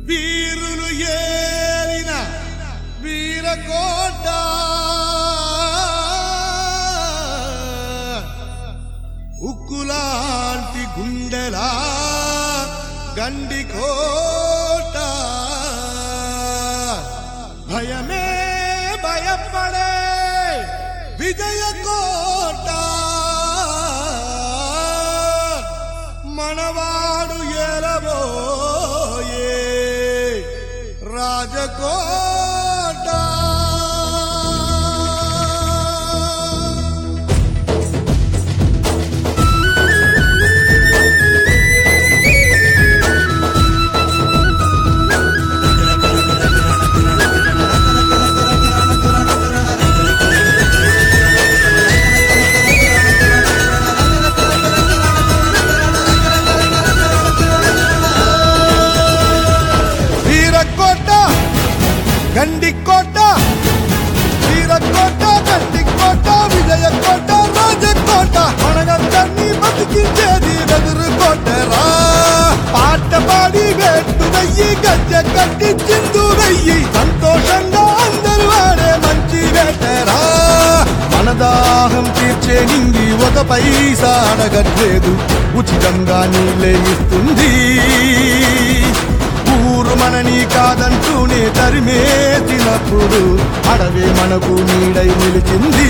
వీరులు ఏలిన వీరకోట ఉక్కులాంటి గుండెలా గండి కోట భయమే భయపడే విజయ కోట మనవాడు ఎలబోయే రాజకోట వీరకోట గండికోట వీరకోట గండికోట విజయకోట రాజకోట మనగందరినీ బతికించేది వెదురుకోటరా పాట పాడి వేట్టు వెయ్యి గజ్జ కట్టి చిందు వెయ్యి సంతోషంగా అందరూ ఆడే మంచి వేటరా మన దాహం తీర్చే నింగి ఒక పైసా అడగట్లేదు ఉచితంగా నీళ్ళే ఇస్తుంది ఊరు మనని కాదంటూనే తరిమేసినప్పుడు అడవే మనకు నీడై నిలిచింది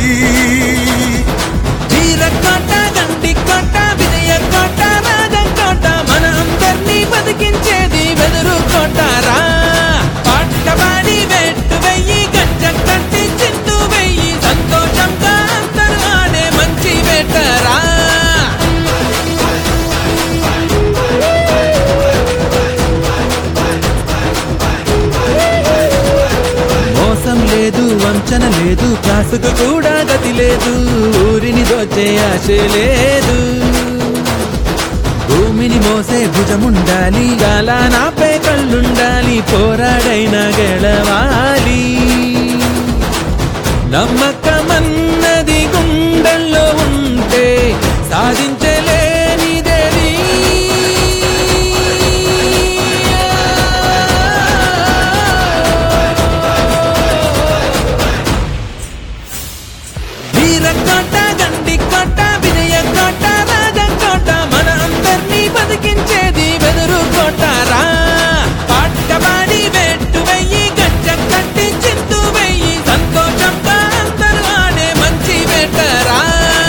వీరకోట గండికోట విజయకోట రాజకోట మన అందరినీ బతికించేది వెదురు కోటారా పట్టబాడి వెట్టు వెయ్యి గజ్జ కట్టి చిందు వెయ్యి సంతోషంగా అందరూ ఆడే మంచి వేటరా మోసం లేదు వంచన లేదు కాసుకు కూడా గతి లేదు ఊరిని దోచే ఆశ లేదు భూమిని మోసే భుజముండాలి గాలా నాపే కళ్ళుండాలి పోరాడైనా గెలవాలి నమ్మకమన్నది గుండెల్లో ఉంటే సాధించలేనిదేది వీరకోట గండికోట విజయకోట రాజకోట మన అందరినీ బతికించేది వెదురు కోటారా పట్టబాడి వెట్టు వెయ్యి గజ్జ కట్టి చింతు వెయ్యి సంతోషంగా అందరూ ఆడే మంచి వేటరా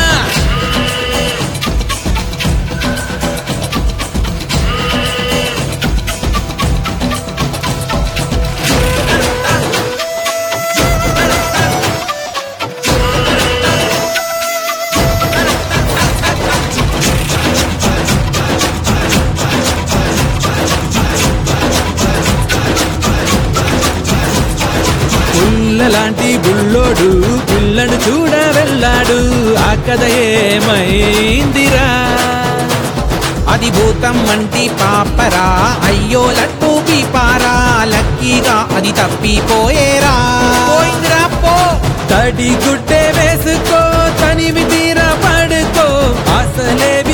పుల్లలాంటి బుల్లోడు పిల్లను చూడ వెళ్ళాడు ఆ కథ ఏమైందిరా అది భూతం వంటి పాపరా అయ్యో లట్టు పీపారా లక్కీగా అది తప్పిపోయేరా పోయిందిరా పో తడి గుడ్డే వేసుకో తనివి తీర పడుకో అసలే